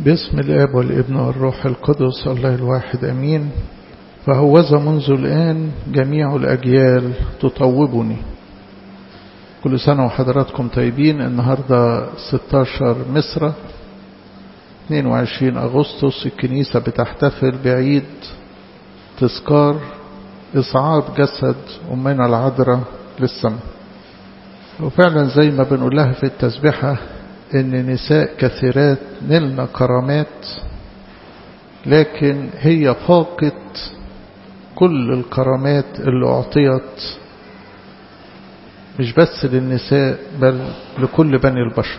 باسم الاب والابن والروح القدس الله الواحد امين فهوذا منذ الان جميع الاجيال تطوبني كل سنه وحضراتكم طيبين النهارده 16 مصر 22 اغسطس الكنيسه بتحتفل بعيد تذكار اصعاد جسد امنا العذراء للسماء وفعلا زي ما بنقول لها في التسبيحه ان نساء كثيرات نلنا كرامات لكن هي فاقت كل الكرامات اللي اعطيت مش بس للنساء بل لكل بني البشر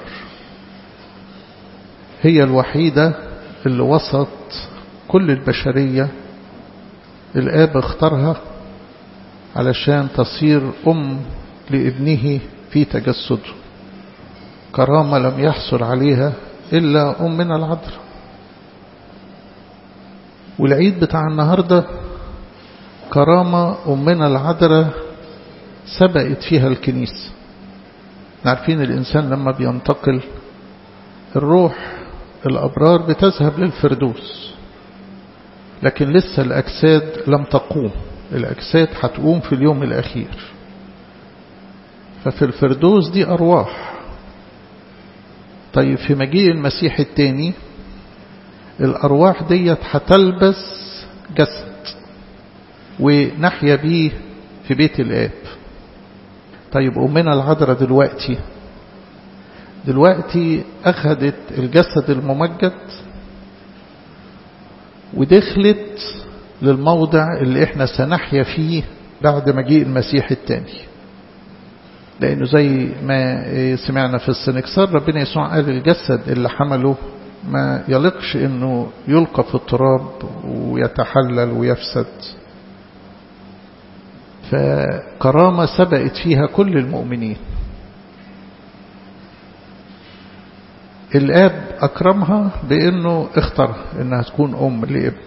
هي الوحيدة اللي وسط كل البشرية الآب اختارها علشان تصير أم لابنه في تجسده كرامة لم يحصل عليها إلا أمنا العذراء والعيد بتاع النهاردة كرامة أمنا العذراء سبقت فيها الكنيسة عارفين الإنسان لما بينتقل الروح الأبرار بتذهب للفردوس لكن لسه الأجساد لم تقوم الأجساد هتقوم في اليوم الأخير ففي الفردوس دي أرواح طيب في مجيء المسيح التاني الأرواح ديت هتلبس جسد ونحيا بيه في بيت الآب طيب أمنا العذراء دلوقتي دلوقتي أخذت الجسد الممجد ودخلت للموضع اللي احنا سنحيا فيه بعد مجيء المسيح التاني لأنه زي ما سمعنا في السنكسار ربنا يسوع قال الجسد اللي حمله ما يلقش انه يلقى في التراب ويتحلل ويفسد فكرامة سبقت فيها كل المؤمنين الآب أكرمها بأنه اختارها أنها تكون أم لابن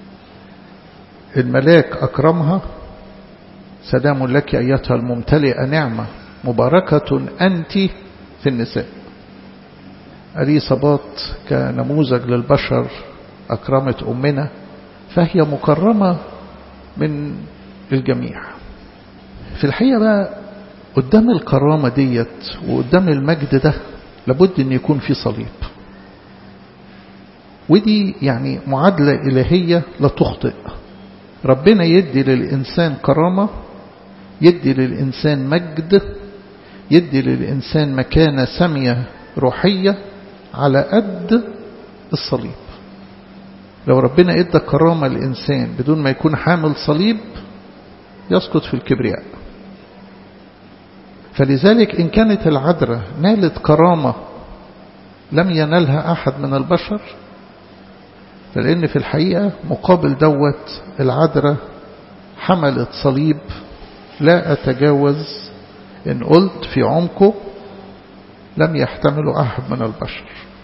الملاك أكرمها سلام لك أيتها الممتلئة نعمة مباركة أنت في النساء أليصابات كنموذج للبشر أكرمت أمنا فهي مكرمة من الجميع في الحقيقة بقى قدام الكرامة ديت وقدام المجد ده لابد أن يكون في صليب ودي يعني معادلة إلهية لا تخطئ ربنا يدي للإنسان كرامة يدي للإنسان مجد يدي للإنسان مكانة سامية روحية على قد الصليب لو ربنا ادى كرامة للإنسان بدون ما يكون حامل صليب يسقط في الكبرياء فلذلك إن كانت العذراء نالت كرامة لم ينالها أحد من البشر فلأن في الحقيقة مقابل دوت العذراء حملت صليب لا أتجاوز إن قلت في عمقه لم يحتمل أحد من البشر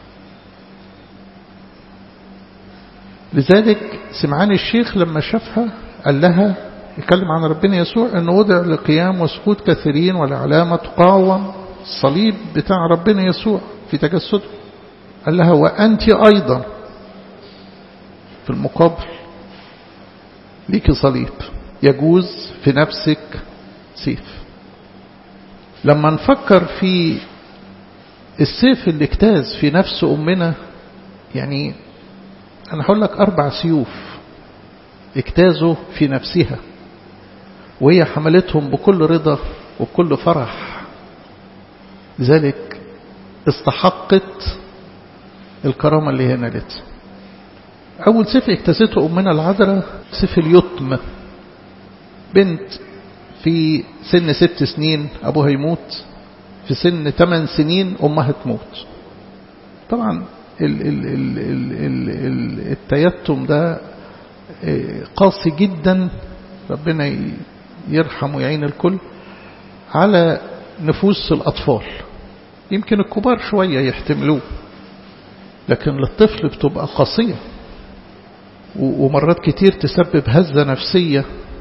لذلك سمعان الشيخ لما شافها قال لها يتكلم عن ربنا يسوع أنه وضع لقيام وسقوط كثيرين والعلامة تقاوم الصليب بتاع ربنا يسوع في تجسده قال لها وأنت أيضا في المقابل ليك صليب يجوز في نفسك سيف لما نفكر في السيف اللي اجتاز في نفس أمنا يعني أنا هقول لك أربع سيوف اجتازوا في نفسها وهي حملتهم بكل رضا وبكل فرح لذلك استحقت الكرامة اللي هي نالتها أول سيف اجتازته أمنا العذراء سيف اليتم بنت في سن ست سنين أبوها يموت في سن ثمان سنين أمها تموت طبعا ال ال ال ال ال ال التيتم ده قاسي جدا ربنا يرحم ويعين الكل على نفوس الأطفال يمكن الكبار شوية يحتملوه لكن للطفل بتبقى قاسية ومرات كتير تسبب هزة نفسية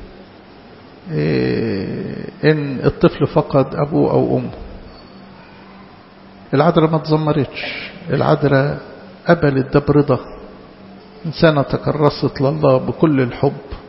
إن الطفل فقد أبوه أو أمه العذراء ما تزمرتش العذراء قبلت ده برضا إنسانة تكرست لله بكل الحب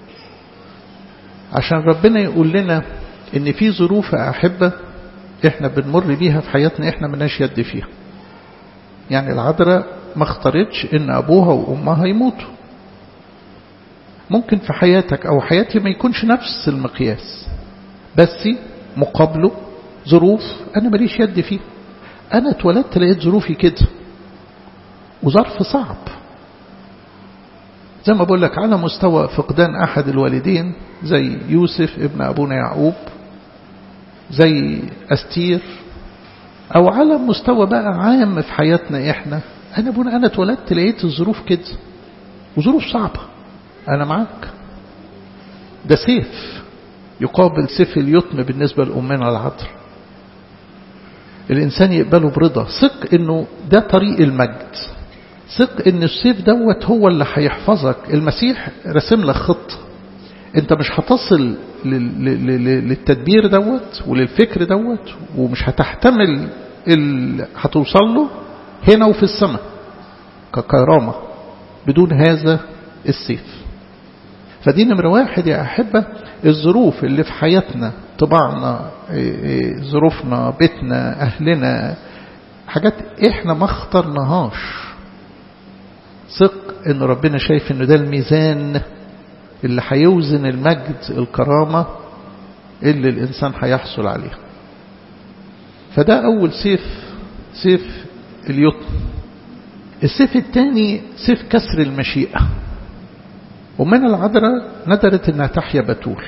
عشان ربنا يقول لنا إن في ظروف أحبة إحنا بنمر بيها في حياتنا إحنا مناش يد فيها يعني العذراء ما اختارتش إن أبوها وأمها يموتوا ممكن في حياتك أو حياتي ما يكونش نفس المقياس بس مقابله ظروف أنا ماليش يد فيه أنا اتولدت لقيت ظروفي كده وظرف صعب زي ما بقول لك على مستوى فقدان أحد الوالدين زي يوسف ابن أبونا يعقوب زي أستير أو على مستوى بقى عام في حياتنا إحنا أنا بقول أنا اتولدت لقيت الظروف كده وظروف صعبة أنا معاك ده سيف يقابل سيف اليتم بالنسبة لأمنا العطر الإنسان يقبله برضا ثق إنه ده طريق المجد ثق إن السيف دوت هو اللي هيحفظك المسيح رسم لك خطة أنت مش هتصل للتدبير دوت وللفكر دوت ومش هتحتمل اللي هتوصل له هنا وفي السماء ككرامة بدون هذا السيف فدي نمرة واحد يا أحبة الظروف اللي في حياتنا طباعنا ظروفنا بيتنا أهلنا حاجات إحنا ما اخترناهاش ثق إن ربنا شايف إنه ده الميزان اللي هيوزن المجد الكرامة اللي الإنسان هيحصل عليها فده أول سيف سيف اليطن السيف الثاني سيف كسر المشيئة ومن العذراء ندرت انها تحيا بتول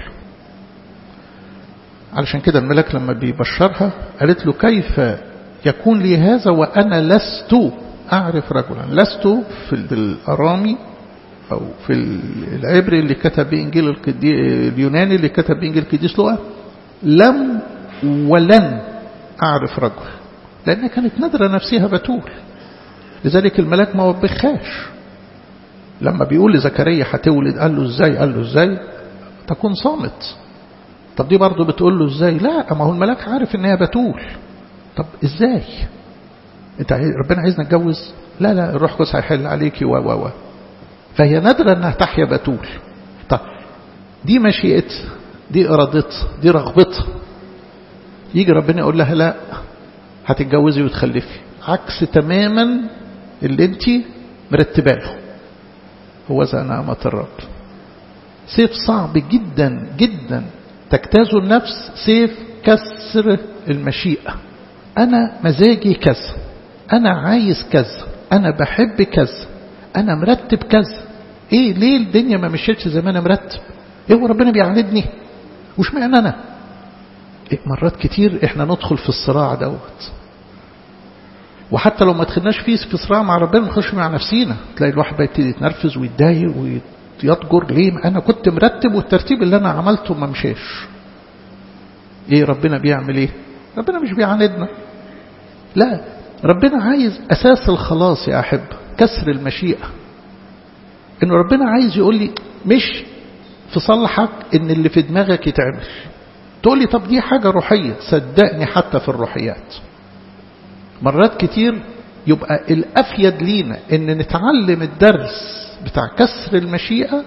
علشان كده الملك لما بيبشرها قالت له كيف يكون لي هذا وأنا لست أعرف رجلا لست في الأرامي أو في العبري اللي كتب إنجيل اليوناني اللي كتب إنجيل القديس لوقا لم ولن أعرف رجل لأنها كانت نادرة نفسها بتول لذلك الملاك ما وبخاش لما بيقول لزكريا هتولد قال له ازاي قال له ازاي تكون صامت طب دي برضه بتقول له ازاي لا ما هو الملاك عارف ان هي بتول طب ازاي انت ربنا عايزنا نتجوز لا لا الروح القدس هيحل عليكي و و و فهي نادرة انها تحيا بتول طب دي مشيئتها دي ارادتها دي رغبتها يجي ربنا يقول لها لا هتتجوزي وتخلفي عكس تماما اللي انت مرتبه له هو ذا نعمة الرب سيف صعب جدا جدا تجتاز النفس سيف كسر المشيئة أنا مزاجي كذا أنا عايز كذا أنا بحب كذا أنا مرتب كذا إيه ليه الدنيا ما مشيتش زي ما أنا مرتب إيه هو ربنا بيعاندني وش معنى أنا إيه مرات كتير إحنا ندخل في الصراع دوت وحتى لو ما دخلناش فيه في صراع مع ربنا نخش مع نفسينا تلاقي الواحد بيبتدي يتنرفز ويتضايق ويضجر ليه انا كنت مرتب والترتيب اللي انا عملته ما مشاش ايه ربنا بيعمل ايه ربنا مش بيعاندنا لا ربنا عايز اساس الخلاص يا احب كسر المشيئه ان ربنا عايز يقول لي مش في صالحك ان اللي في دماغك يتعمل تقول لي طب دي حاجه روحيه صدقني حتى في الروحيات مرات كتير يبقى الأفيد لينا إن نتعلم الدرس بتاع كسر المشيئة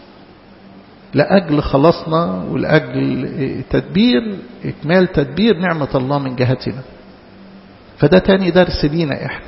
لأجل خلاصنا ولأجل تدبير إكمال تدبير نعمة الله من جهتنا فده تاني درس لينا إحنا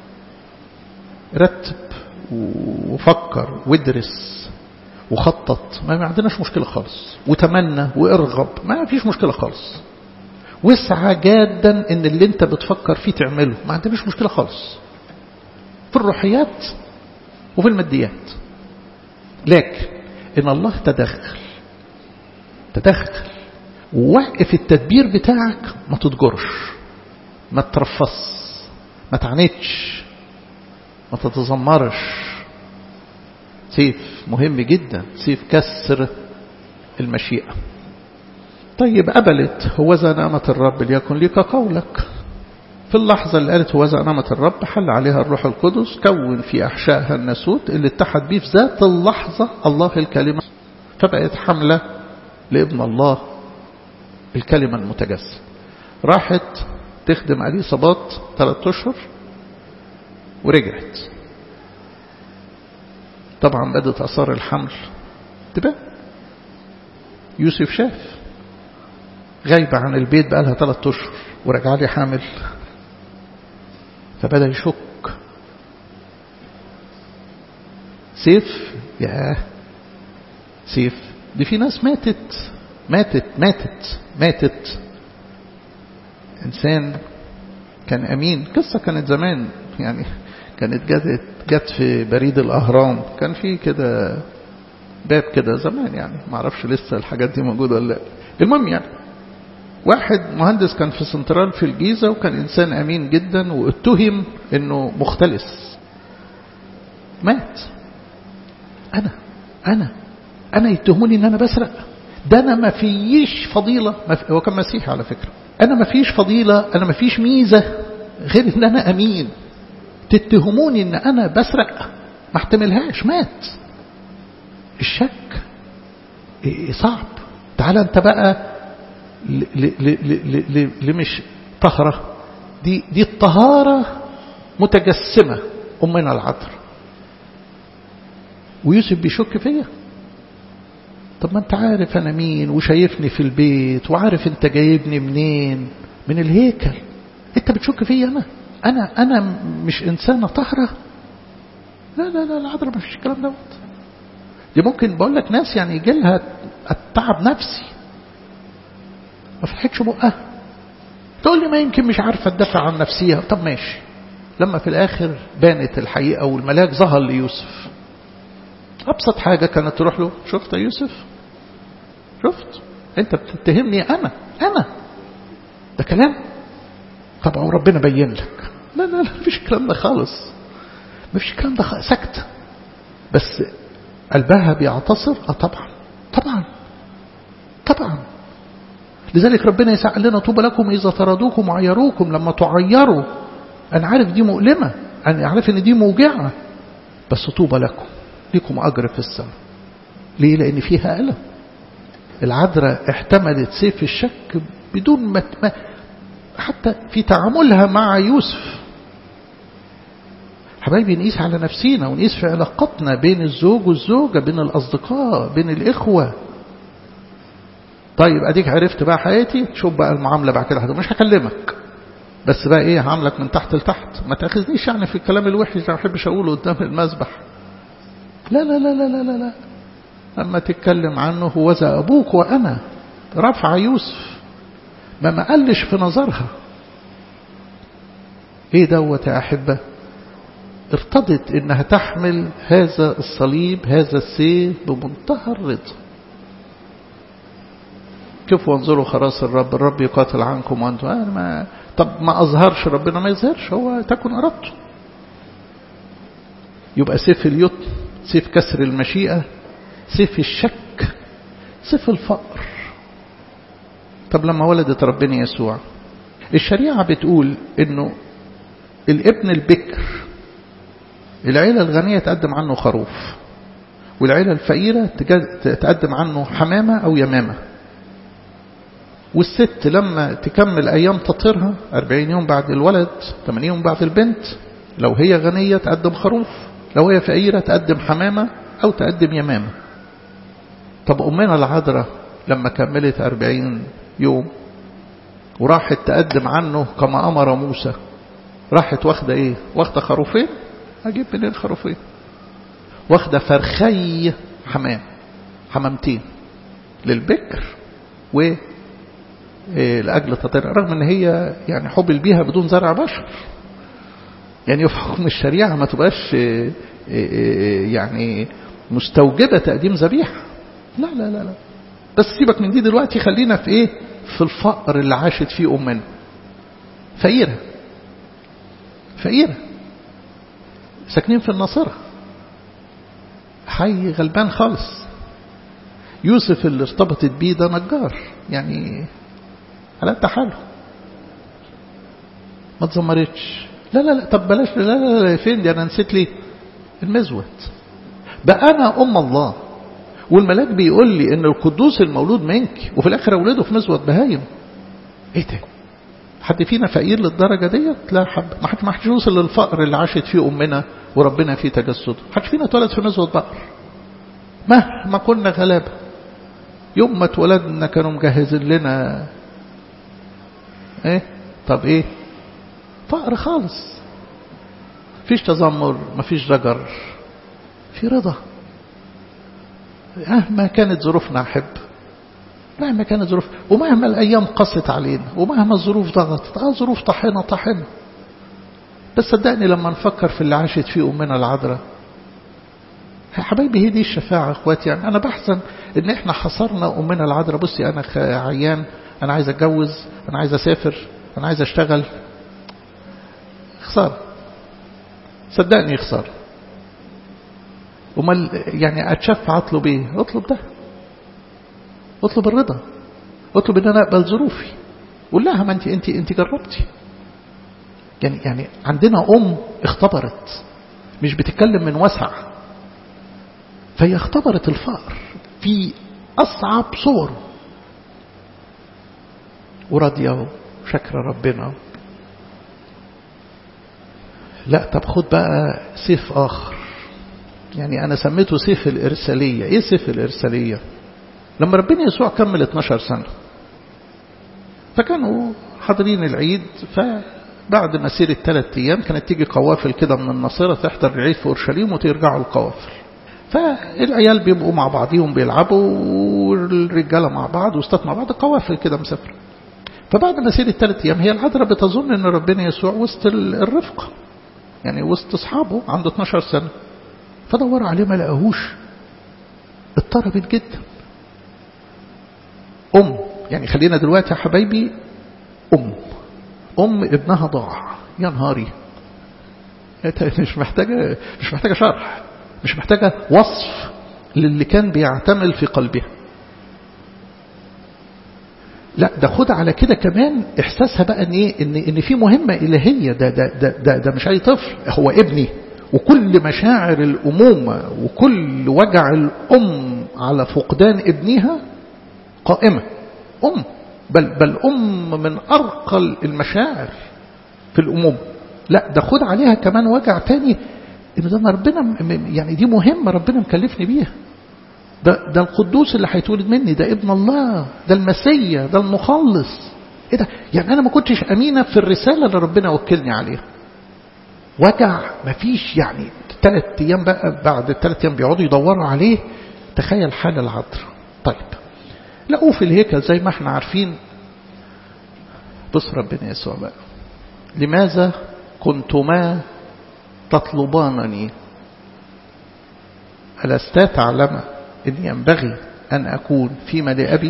رتب وفكر وادرس وخطط ما عندناش مشكلة خالص وتمنى وارغب ما فيش مشكلة خالص واسعى جادا ان اللي انت بتفكر فيه تعمله ما عندناش مشكلة خالص في الروحيات وفي الماديات لكن ان الله تدخل تدخل ووقف التدبير بتاعك ما تتجرش ما تترفص ما تعاندش ما تتذمرش سيف مهم جدا سيف كسر المشيئة طيب قبلت هوذا نعمة الرب ليكن لك قولك في اللحظة اللي قالت هوذا نعمة الرب حل عليها الروح القدس كون في أحشائها الناسوت اللي اتحد بيه في ذات اللحظة الله الكلمة فبقت حملة لابن الله الكلمة المتجسد راحت تخدم عليه صباط ثلاثة أشهر ورجعت طبعا بدت أثار الحمل تبان يوسف شاف غايبة عن البيت بقى لها ثلاثة أشهر ورجع لي حامل فبدأ يشك سيف يا سيف دي في ناس ماتت ماتت ماتت ماتت إنسان كان أمين قصة كانت زمان يعني كانت جت جت في بريد الأهرام كان في كده باب كده زمان يعني ما اعرفش لسه الحاجات دي موجودة ولا لا المهم يعني واحد مهندس كان في سنترال في الجيزة وكان إنسان أمين جدا واتهم إنه مختلس مات أنا أنا أنا يتهموني إن أنا بسرق ده أنا ما فيش فضيلة ما في هو كان مسيحي على فكرة أنا ما فيش فضيلة أنا ما فيش ميزة غير إن أنا أمين تتهموني إن أنا بسرق ما احتملهاش مات الشك صعب تعال أنت بقى لمش طهرة دي دي الطهارة متجسمة أمنا العذراء ويوسف بيشك فيا طب ما انت عارف انا مين وشايفني في البيت وعارف انت جايبني منين من الهيكل انت بتشك فيا انا انا انا مش انسانه طاهره لا لا لا العذراء ما فيش الكلام دوت دي ممكن بقول لك ناس يعني يجي لها التعب نفسي ما فتحتش بقها تقول لي ما يمكن مش عارفه تدافع عن نفسيها طب ماشي لما في الاخر بانت الحقيقه والملاك ظهر ليوسف أبسط حاجة كانت تروح له شفت يا يوسف شفت أنت بتتهمني أنا أنا ده كلام طبعا وربنا بين لك لا لا لا مفيش الكلام ده خالص مفيش الكلام ده خالص سكت بس قلبها بيعتصر اه طبعا طبعا طبعا لذلك ربنا يسعى لنا طوبى لكم إذا طردوكم وعيروكم لما تعيروا أنا عارف دي مؤلمة أنا عارف إن دي موجعة بس طوبى لكم ليكم أجر في السماء ليه لأن فيها ألم العذراء احتملت سيف الشك بدون ما حتى في تعاملها مع يوسف حبايبي نقيس على نفسينا ونقيس في علاقتنا بين الزوج والزوجة بين الأصدقاء بين الإخوة طيب أديك عرفت بقى حياتي شوف بقى المعاملة بعد كده مش هكلمك بس بقى ايه هعملك من تحت لتحت ما تاخذنيش يعني في الكلام الوحش اللي ما بحبش اقوله قدام المذبح لا لا لا لا لا لا أما تتكلم عنه هو ذا أبوك وأنا رفع يوسف ما ما قلش في نظرها ايه دوت يا أحبة ارتضت انها تحمل هذا الصليب هذا السيف بمنتهى الرضا كيف وانظروا خلاص الرب الرب يقاتل عنكم وانتم أنا ما طب ما أظهرش ربنا ما يظهرش هو تكن أردته يبقى سيف اليتم سيف كسر المشيئة سيف الشك سيف الفقر طب لما ولدت ربنا يسوع الشريعة بتقول انه الابن البكر العيلة الغنية تقدم عنه خروف والعيلة الفقيرة تقدم عنه حمامة أو يمامة والست لما تكمل أيام تطهيرها 40 يوم بعد الولد 80 يوم بعد البنت لو هي غنية تقدم خروف لو هي فقيرة تقدم حمامة أو تقدم يمامة طب أمنا العذراء لما كملت 40 يوم وراحت تقدم عنه كما أمر موسى راحت واخدة إيه واخدة خروفين أجيب منين خروفين واخدة فرخي حمام حمامتين للبكر و لأجل تطهير رغم ان هي يعني حبل بيها بدون زرع بشر يعني في حكم الشريعة ما تبقاش يعني مستوجبة تقديم ذبيحة لا لا لا لا بس سيبك من دي دلوقتي خلينا في ايه في الفقر اللي عاشت فيه أمنا فقيرة فقيرة ساكنين في الناصرة حي غلبان خالص يوسف اللي ارتبطت بيه ده نجار يعني على قد حاله ما تزمرتش لا لا لا طب بلاش لا لا لا فين دي انا نسيت ليه المزود بقى انا ام الله والملاك بيقول لي ان القدوس المولود منك وفي الاخر اولاده في مزود بهايم ايه ده حد فينا فقير للدرجة ديت لا حب ما حد ما حدش يوصل للفقر اللي عاشت فيه أمنا وربنا فيه تجسده حدش فينا اتولد في نزوة بقر مهما كنا غلابة يوم ما اتولدنا كانوا مجهزين لنا ايه طب ايه فقر خالص مفيش تذمر مفيش ضجر في رضا مهما كانت ظروفنا أحب مهما كانت ظروف ومهما الأيام قست علينا ومهما الظروف ضغطت آه ظروف طحنة طحنة بس صدقني لما نفكر في اللي عاشت فيه أمنا العذراء يا حبايبي هي دي الشفاعة اخواتي يعني أنا بحزن إن إحنا حصرنا أمنا العذراء بصي أنا عيان أنا عايز أتجوز أنا عايز أسافر أنا عايز أشتغل خسارة صدقني خسارة وما يعني أتشفع أطلب إيه أطلب ده اطلب الرضا اطلب ان انا اقبل ظروفي قول لها ما انت انت انت جربتي يعني يعني عندنا ام اختبرت مش بتتكلم من وسع فهي اختبرت الفقر في اصعب صوره وراضيه وشكر ربنا لا طب خد بقى سيف اخر يعني انا سميته سيف الارساليه ايه سيف الارساليه لما ربنا يسوع كمل 12 سنة فكانوا حاضرين العيد فبعد مسيرة ثلاث أيام كانت تيجي قوافل كده من النصيرة تحضر العيد في أورشليم وترجعوا القوافل فالعيال بيبقوا مع بعضهم بيلعبوا والرجالة مع بعض وستات مع بعض قوافل كده مسافرة فبعد مسيرة ثلاث أيام هي العذراء بتظن أن ربنا يسوع وسط الرفقة يعني وسط أصحابه عنده 12 سنة فدوروا عليه ما لقاهوش اضطربت جدا أم يعني خلينا دلوقتي يا حبايبي أم أم ابنها ضاع يا نهاري مش محتاجة مش محتاجة شرح مش محتاجة وصف للي كان بيعتمل في قلبها لا ده خد على كده كمان احساسها بقى ان ايه ان ان في مهمه الهيه ده ده ده ده, ده مش اي طفل هو ابني وكل مشاعر الامومه وكل وجع الام على فقدان ابنها قائمة أم بل, بل أم من أرقى المشاعر في الأموم لا ده خد عليها كمان وجع تاني إن ده ربنا يعني دي مهمة ربنا مكلفني بيها ده, ده القدوس اللي هيتولد مني ده ابن الله ده المسيا ده المخلص ايه ده يعني انا ما كنتش امينه في الرساله اللي ربنا وكلني عليها وجع مفيش يعني ثلاث ايام بقى بعد الثلاث ايام بيقعدوا يدوروا عليه تخيل حال العذراء طيب لقوه في الهيكل زي ما احنا عارفين بص ربنا يسوع بقى لماذا كنتما تطلبانني ألستا تعلم أن ينبغي أن أكون فيما لأبي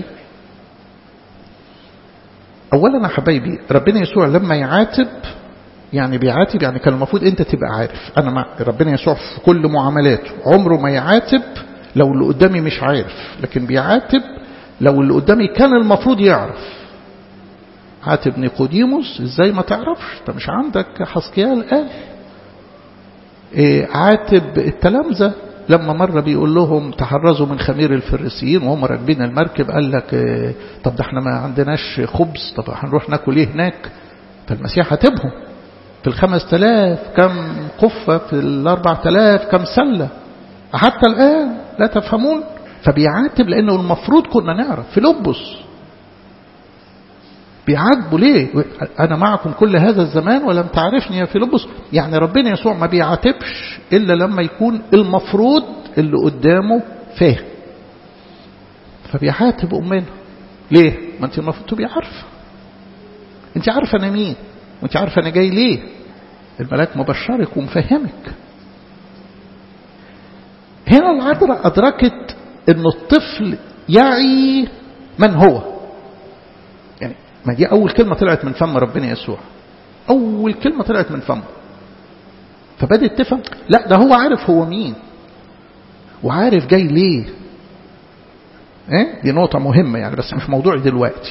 أولا يا حبايبي ربنا يسوع لما يعاتب يعني بيعاتب يعني كان المفروض أنت تبقى عارف أنا مع ربنا يسوع في كل معاملاته عمره ما يعاتب لو اللي قدامي مش عارف لكن بيعاتب لو اللي قدامي كان المفروض يعرف عاتب نيقوديموس ازاي ما تعرفش انت مش عندك حسكيال قال إيه عاتب التلامذة لما مرة بيقول لهم تحرزوا من خمير الفريسيين وهم راكبين المركب قال لك إيه طب ده احنا ما عندناش خبز طب هنروح ناكل ايه هناك فالمسيح هاتبهم في الخمس تلاف كم قفة في الاربع تلاف كم سلة حتى الآن لا تفهمون فبيعاتب لأنه المفروض كنا نعرف في لبس بيعاتبوا ليه أنا معكم كل هذا الزمان ولم تعرفني يا فيلبس يعني ربنا يسوع ما بيعاتبش إلا لما يكون المفروض اللي قدامه فاهم فبيعاتب أمنا ليه ما أنت المفروض تبقي عارفة أنت عارفة أنا مين وأنت عارفة أنا جاي ليه الملاك مبشرك ومفهمك هنا العذراء أدركت أن الطفل يعي من هو يعني ما دي أول كلمة طلعت من فم ربنا يسوع أول كلمة طلعت من فمه فبدأت تفهم لا ده هو عارف هو مين وعارف جاي ليه ايه دي نقطة مهمة يعني بس مش موضوعي دلوقتي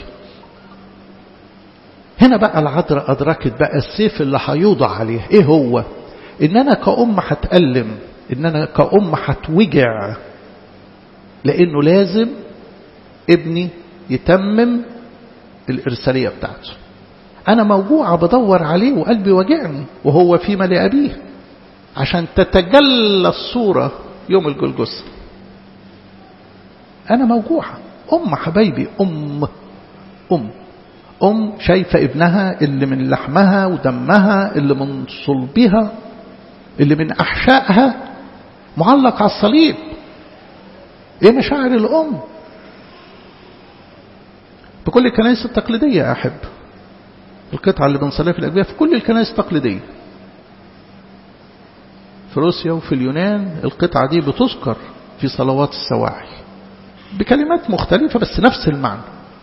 هنا بقى العذراء أدركت بقى السيف اللي هيوضع عليه ايه هو ان انا كأم هتألم ان انا كأم هتوجع لانه لازم ابني يتمم الإرسالية بتاعته أنا موجوعة بدور عليه وقلبي وجعني وهو في ملء أبيه عشان تتجلى الصورة يوم الجلجسة أنا موجوعة أم حبايبي أم أم أم شايفة ابنها اللي من لحمها ودمها اللي من صلبها اللي من أحشائها معلق على الصليب إيه مشاعر الأم بكل الكنائس التقليدية يا أحب القطعة اللي بنصليها في الأجبية في كل الكنائس التقليدية في روسيا وفي اليونان القطعة دي بتذكر في صلوات السواعي بكلمات مختلفة بس نفس المعنى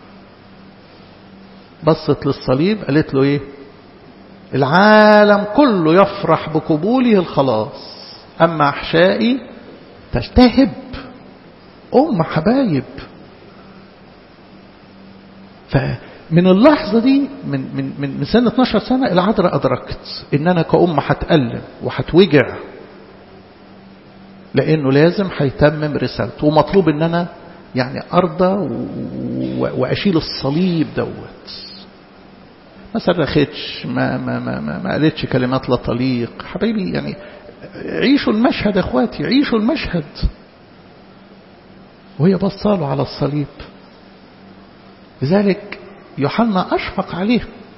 بصت للصليب قالت له ايه العالم كله يفرح بقبوله الخلاص أما أحشائي تجتهب أم حبايب فمن اللحظة دي من, من, من, من سنة 12 سنة العذراء أدركت إن أنا كأم هتألم وهتوجع لأنه لازم هيتمم رسالته ومطلوب إن أنا يعني أرضى وأشيل الصليب دوت ما صرختش ما, ما, ما, ما, ما قالتش كلمات لا تليق حبايبي يعني عيشوا المشهد يا اخواتي عيشوا المشهد وهي بصاله على الصليب لذلك يوحنا أشفق عليه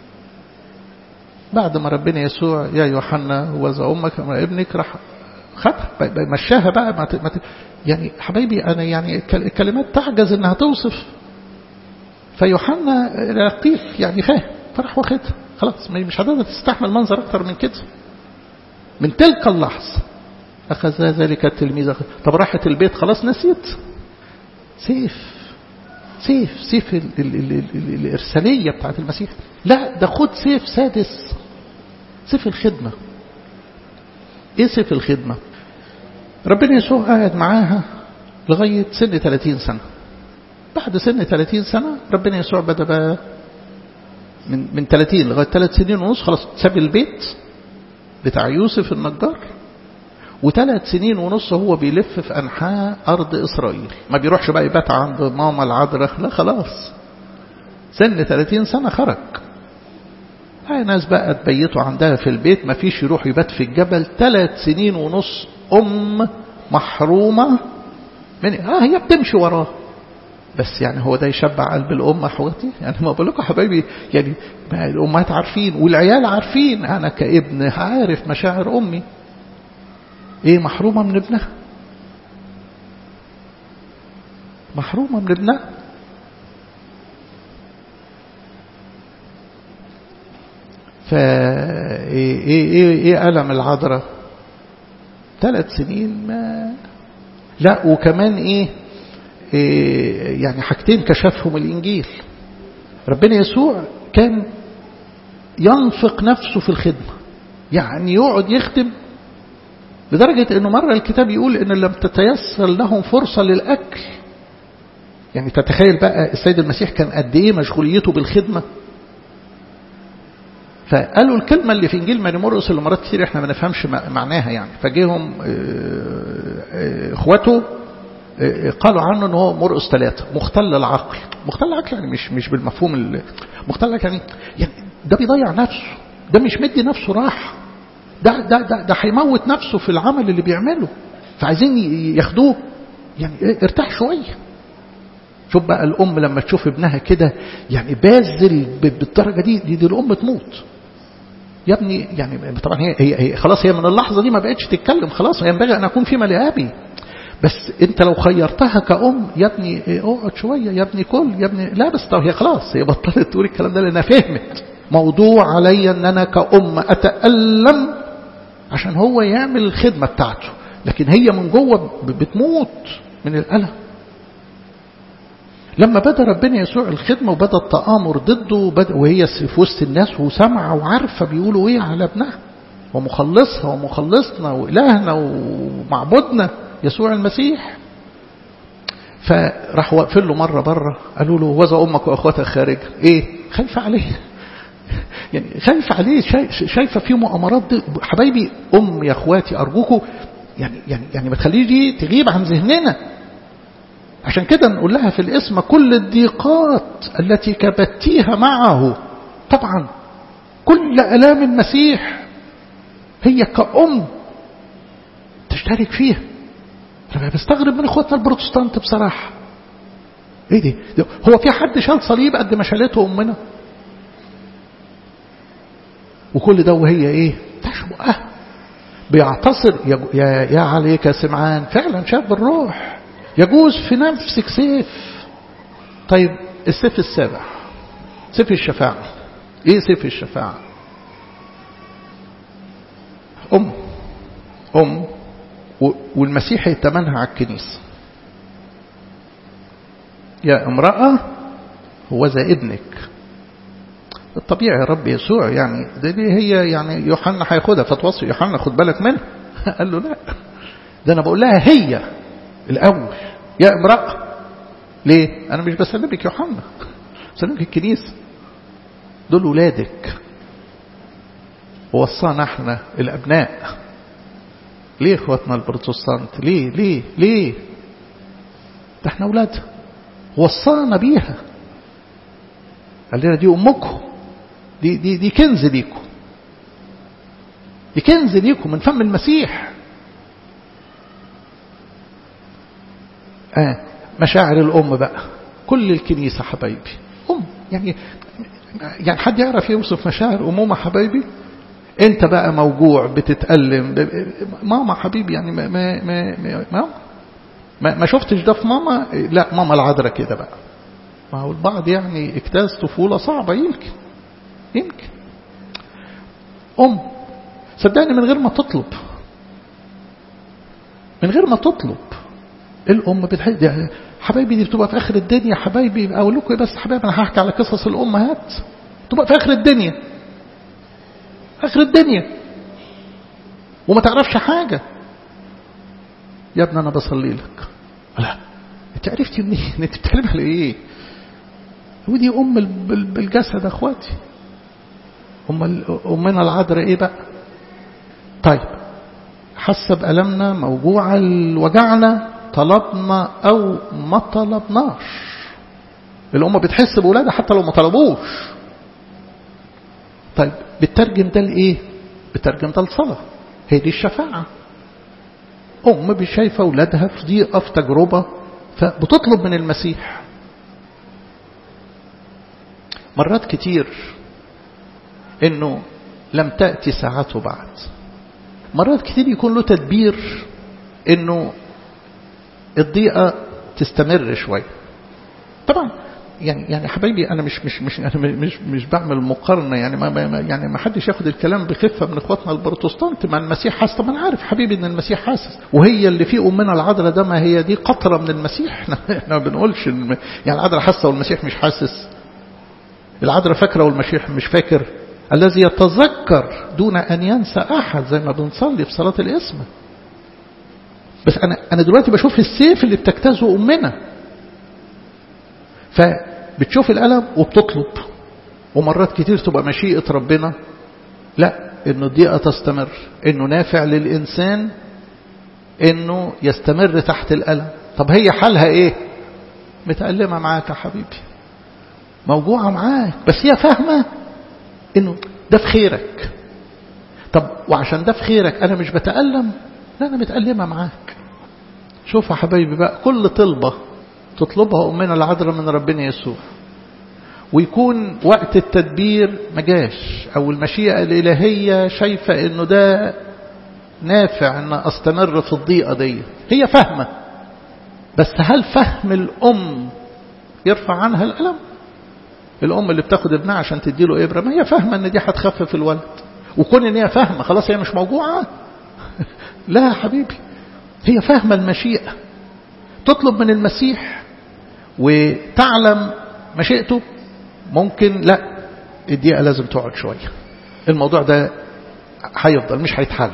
بعد ما ربنا يسوع يا يوحنا وذا أمك ابنك راح خدها مشاها بقى ما ت... يعني حبايبي أنا يعني الكلمات تعجز إنها توصف فيوحنا رقيق يعني فاهم فراح واخدها خلاص مش هتقدر تستحمل منظر أكتر من كده من تلك اللحظة أخذ ذلك التلميذ طب راحت البيت خلاص نسيت سيف سيف سيف ال ال ال ال الإرسالية بتاعت المسيح لا ده خد سيف سادس سيف الخدمة ايه سيف الخدمة ربنا يسوع قاعد معاها لغاية سن 30 سنة بعد سن 30 سنة ربنا يسوع بدأ بقى من من 30 لغاية 3 سنين ونص خلاص ساب البيت بتاع يوسف النجار وثلاث سنين ونص هو بيلف في أنحاء أرض إسرائيل ما بيروحش بقى يبات عند ماما العذراء لا خلاص سن 30 سنة خرج هاي ناس بقى تبيتوا عندها في البيت ما فيش يروح يبات في الجبل ثلاث سنين ونص أم محرومة من آه هي بتمشي وراه بس يعني هو ده يشبع قلب الأم أخواتي يعني ما بقول لكم حبايبي يعني الأمهات عارفين والعيال عارفين أنا كابن عارف مشاعر أمي إيه محرومة من ابنها محرومة من ابنها فا إيه, إيه, إيه, إيه ألم العذراء ثلاث سنين ما لا وكمان إيه يعني حاجتين كشفهم الإنجيل ربنا يسوع كان ينفق نفسه في الخدمة يعني يقعد يخدم لدرجة أنه مرة الكتاب يقول أن لم تتيسر لهم فرصة للأكل يعني تتخيل بقى السيد المسيح كان قد إيه مشغوليته بالخدمة فقالوا الكلمة اللي في إنجيل ماري مرقس اللي مرات كتير احنا ما نفهمش معناها يعني فجيهم اخواته قالوا عنه ان هو مرقس ثلاثة مختل العقل مختل العقل يعني مش مش بالمفهوم مختل العقل يعني, يعني ده بيضيع نفسه ده مش مدي نفسه راحة ده ده ده ده هيموت نفسه في العمل اللي بيعمله فعايزين ياخدوه يعني ارتاح شوية شوف بقى الأم لما تشوف ابنها كده يعني باذل بالدرجة دي دي, دي الأم تموت يا ابني يعني طبعا هي, هي, هي خلاص هي من اللحظة دي ما بقتش تتكلم خلاص ينبغي أن أكون في ملئابي بس انت لو خيرتها كأم يا ابني اقعد شوية يا ابني كل يا ابني لا بس طب هي خلاص هي بطلت تقول الكلام ده لانها فهمت موضوع علي ان انا كأم اتألم عشان هو يعمل الخدمة بتاعته لكن هي من جوه بتموت من الألم لما بدأ ربنا يسوع الخدمة وبدأ التآمر ضده وبدأ وهي في وسط الناس وسامعة وعارفة بيقولوا ايه على ابنها ومخلصها ومخلصنا وإلهنا ومعبودنا يسوع المسيح فراح واقفين له مرة بره قالوا له وذا أمك وأخواتك خارج إيه خايفة عليه يعني خايفة عليه شايفة فيه مؤامرات حبايبي أم يا أخواتي أرجوكم يعني يعني يعني ما تخليش دي تغيب عن ذهننا عشان كده نقول لها في الاسم كل الضيقات التي كبتيها معه طبعا كل ألام المسيح هي كأم تشترك فيها أنا بستغرب من إخواتنا البروتستانت بصراحة إيه دي هو في حد شال صليب قد ما شالته أمنا وكل ده وهي إيه تشبه بيعتصر يا, يا عليك يا سمعان فعلا شاف بالروح يجوز في نفسك سيف طيب السيف السابع سيف الشفاعة ايه سيف الشفاعة ام ام والمسيح يتمنها على الكنيسة يا امرأة هو ذا ابنك الطبيعي يا رب يسوع يعني دي هي يعني يوحنا هياخدها فتوصي يوحنا خد بالك منها قال له لا ده انا بقول لها هي الاول يا امرأة ليه انا مش بسلمك يوحنا بسلمك الكنيسة دول ولادك ووصانا احنا الابناء ليه اخواتنا البروتستانت ليه ليه ليه ده احنا اولادها وصانا بيها قال لنا دي امكم دي دي دي كنز ليكم دي كنز ليكم من فم المسيح آه مشاعر الأم بقى كل الكنيسة حبايبي أم يعني يعني حد يعرف يوصف مشاعر أمومة حبايبي أنت بقى موجوع بتتألم ماما حبيبي يعني ما ما ما ما, ما, ما شفتش ده في ماما لا ماما العذراء كده بقى ما هو البعض يعني اجتاز طفولة صعبة يمكن يمكن أم صدقني من غير ما تطلب من غير ما تطلب الأم بتحب حبايبي دي بتبقى في آخر الدنيا حبايبي أقول لكم بس حبايبي أنا هحكي على قصص الأمهات تبقى في آخر الدنيا آخر الدنيا وما تعرفش حاجة يا ابني أنا بصلي لك لا أنت عرفتي منين أنت بتتكلم على إيه ودي أم بالجسد يا أخواتي أم أمنا العذراء إيه بقى طيب حاسة بألمنا موجوعة وجعنا طلبنا أو ما طلبناش الأم بتحس بولادها حتى لو ما طلبوش طيب بترجم ده لإيه بترجم ده لصلاة هي دي الشفاعة أم شايفة أولادها في ضيقة في تجربة فبتطلب من المسيح مرات كتير انه لم تأتي ساعته بعد مرات كتير يكون له تدبير انه الضيقة تستمر شوية طبعا يعني يعني حبايبي انا مش مش مش انا مش مش بعمل مقارنه يعني ما يعني ما حدش ياخد الكلام بخفه من اخواتنا البروتستانت مع المسيح حاسس طب انا عارف حبيبي ان المسيح حاسس وهي اللي في امنا العذراء ده ما هي دي قطره من المسيح احنا ما بنقولش يعني العذراء حاسه والمسيح مش حاسس العذراء فاكره والمسيح مش فاكر الذي يتذكر دون ان ينسى احد زي ما بنصلي في صلاه الاسم بس انا انا دلوقتي بشوف السيف اللي بتجتازه امنا فبتشوف الألم وبتطلب ومرات كتير تبقى مشيئة ربنا لا انه الضيقة تستمر انه نافع للإنسان انه يستمر تحت الألم طب هي حالها ايه متألمة معاك يا حبيبي موجوعة معاك بس هي فاهمة انه ده في خيرك طب وعشان ده في خيرك انا مش بتألم لا انا متألمة معاك شوف يا حبايبي بقى كل طلبة تطلبها أمنا العذراء من ربنا يسوع ويكون وقت التدبير مجاش أو المشيئة الإلهية شايفة أنه ده نافع أن أستمر في الضيقة دي هي فاهمة بس هل فهم الأم يرفع عنها الألم الأم اللي بتاخد ابنها عشان تديله إبرة ما هي فاهمة أن دي هتخفف الولد وكون أن هي فاهمة خلاص هي مش موجوعة لا يا حبيبي هي فاهمة المشيئة تطلب من المسيح وتعلم مشيئته ممكن لا الدقيقة لازم تقعد شوية الموضوع ده هيفضل مش هيتحل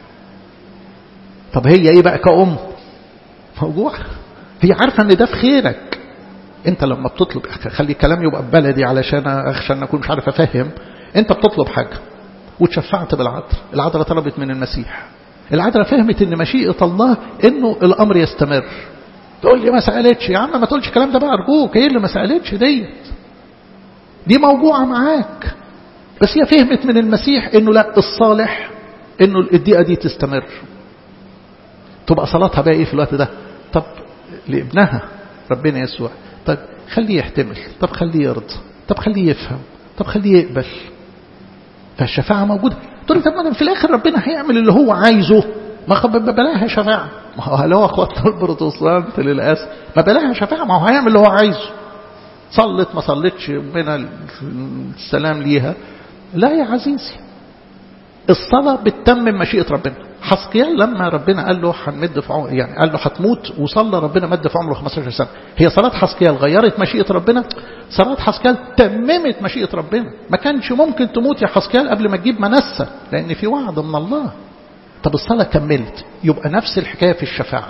طب هي ايه بقى كأم موجوع هي عارفة ان ده في خيرك انت لما بتطلب خلي الكلام يبقى ببلدي علشان عشان اكون مش عارف افهم انت بتطلب حاجة وتشفعت بالعذر العذراء طلبت من المسيح العذراء فهمت ان مشيئة الله انه الامر يستمر تقول لي ما سألتش يا عم ما تقولش الكلام ده بقى أرجوك هي اللي ما سألتش ديت دي موجوعة معاك بس هي فهمت من المسيح انه لا الصالح انه الدقيقة دي تستمر تبقى صلاتها بقى ايه في الوقت ده طب لابنها ربنا يسوع طب خليه يحتمل طب خليه يرضى طب خليه يفهم طب خليه يقبل فالشفاعة موجودة تقول طب ما في الآخر ربنا هيعمل اللي هو عايزه ما بلاها شفاعة ما هو هل هو اخواتنا البروتستانت للأسف ما بلاها شفاعة ما هو هيعمل اللي هو عايزه صلت ما صلتش من السلام ليها لا يا عزيزي الصلاة بتتمم مشيئة ربنا حسقيال لما ربنا قال له هنمد في عمر يعني قال له هتموت وصلى ربنا مد في عمره 15 سنة هي صلاة حسقيال غيرت مشيئة ربنا صلاة حسقيال تممت مشيئة ربنا ما كانش ممكن تموت يا حسقيال قبل ما تجيب منسة لأن في وعد من الله طب الصلاة كملت يبقى نفس الحكاية في الشفاعة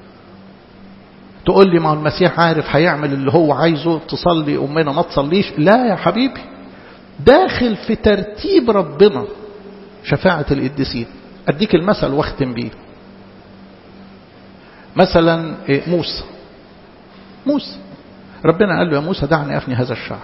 تقول لي ما هو المسيح عارف هيعمل اللي هو عايزه تصلي أمنا ما تصليش لا يا حبيبي داخل في ترتيب ربنا شفاعة القديسين أديك المثل واختم بيه مثلا موسى موسى ربنا قال له يا موسى دعني أفني هذا الشعب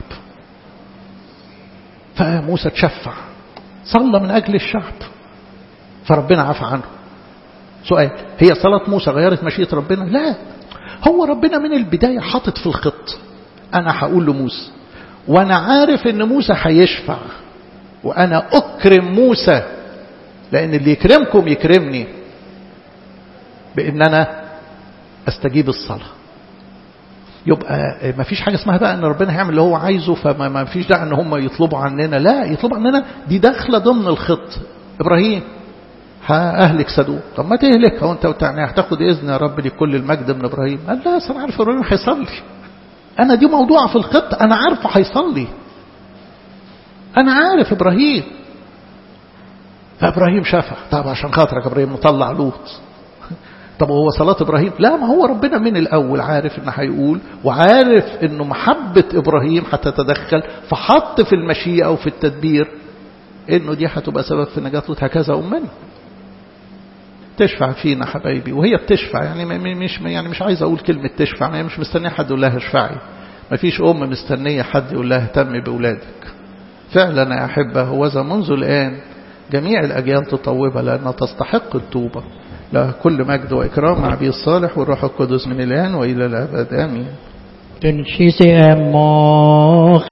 فموسى تشفع صلى من أجل الشعب فربنا عفى عنه سؤال هي صلاة موسى غيرت مشيئة ربنا لا هو ربنا من البداية حاطط في الخط أنا هقول لموسى وأنا عارف أن موسى هيشفع وأنا أكرم موسى لأن اللي يكرمكم يكرمني بأن أنا أستجيب الصلاة يبقى ما فيش حاجة اسمها بقى أن ربنا هيعمل اللي هو عايزه فما ما فيش داعي أن هم يطلبوا عننا لا يطلبوا عننا دي داخلة ضمن الخط إبراهيم أهلك صدوق طب ما تهلك هو أنت يعني هتاخد إذن يا رب لكل المجد من إبراهيم قال لا أصل أنا عارف إبراهيم هيصلي أنا دي موضوع في الخط أنا عارفه هيصلي أنا عارف إبراهيم فإبراهيم شفع طب عشان خاطرك إبراهيم نطلع لوط طب هو صلاة إبراهيم لا ما هو ربنا من الأول عارف إنه هيقول وعارف إنه محبة إبراهيم هتتدخل فحط في المشيئة وفي التدبير إنه دي هتبقى سبب في نجاة لوط هكذا أمنا تشفع فينا حبايبي وهي بتشفع يعني مش يعني مش عايز أقول كلمة تشفع هي مش مستنية حد يقول لها اشفعي ما فيش أم مستنية حد يقول لها اهتمي بأولادك فعلا يا أحبة هو ذا منذ الآن جميع الأجيال تطوبها لأنها تستحق التوبة له كل مجد وإكرام عبي الصالح والروح القدس من الآن وإلى الأبد آمين Den skisse er